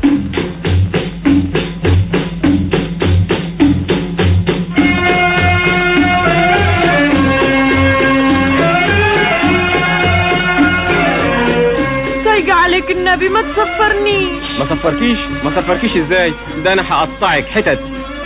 سايق عليك النبي ما تسفرنيش ما صفركيش ما صفركيش ازاي ده انا هقطعك حتت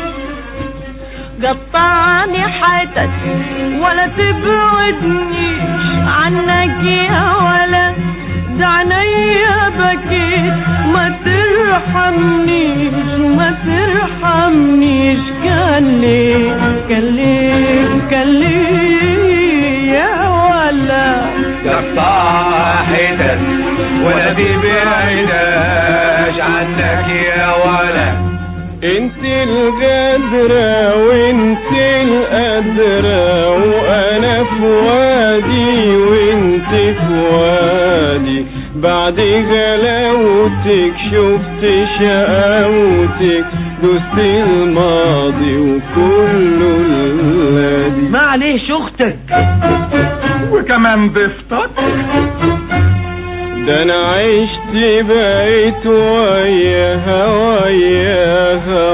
قطعني حتت ولا تبعدنيش عنك يا ولا ده عينيا بكيت ما ترحمنيش ما ترحمنيش كان ليه كان ليه كان ليه يا ولا قطع حتت ولا تبعداش عنك يا ولا انت الغدرة وانت القدرة وانا في وادي وانت في وادي بعد غلاوتك شفت شقاوتك دوست الماضي وكله الذي معلش اختك وكمان ضفتك ده انا عشت بقيت وياها وياها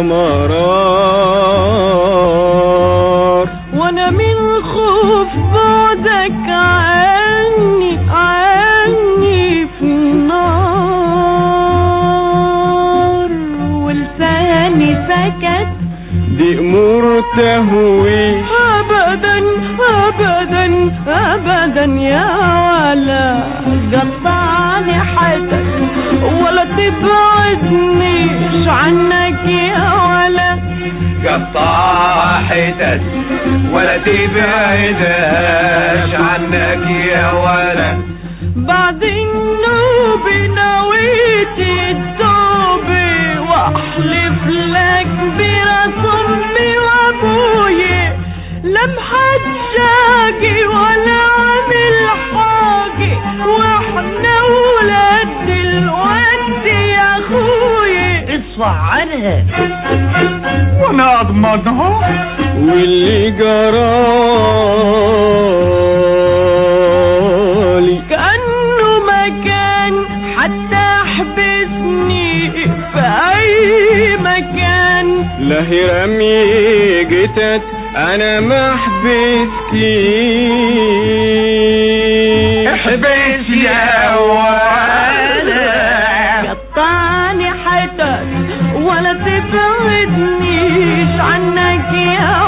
مرار وانا من خوف بعدك عني عني في النار ولساني سكت دي امور تهويش ابدا ابدا ابدا يا ولا قطعني حتت ولا تبعدنيش عنك يا ولا قطع حتت ولا تبعداش عنك يا ولا بعد النوب نويت التوب واحلف لك برس امي وابوي لم حد شاقي ولا عامل حاجي واحنا ولاد الود يا اخوي اصفع عنها وانا اضمنها واللي جرالي كأنه مكان حتى حبسني في أي مكان لهي رمي جتت انا محبسكي احبس يا ولا قطعني حتت ولا تبعدنيش عنك يا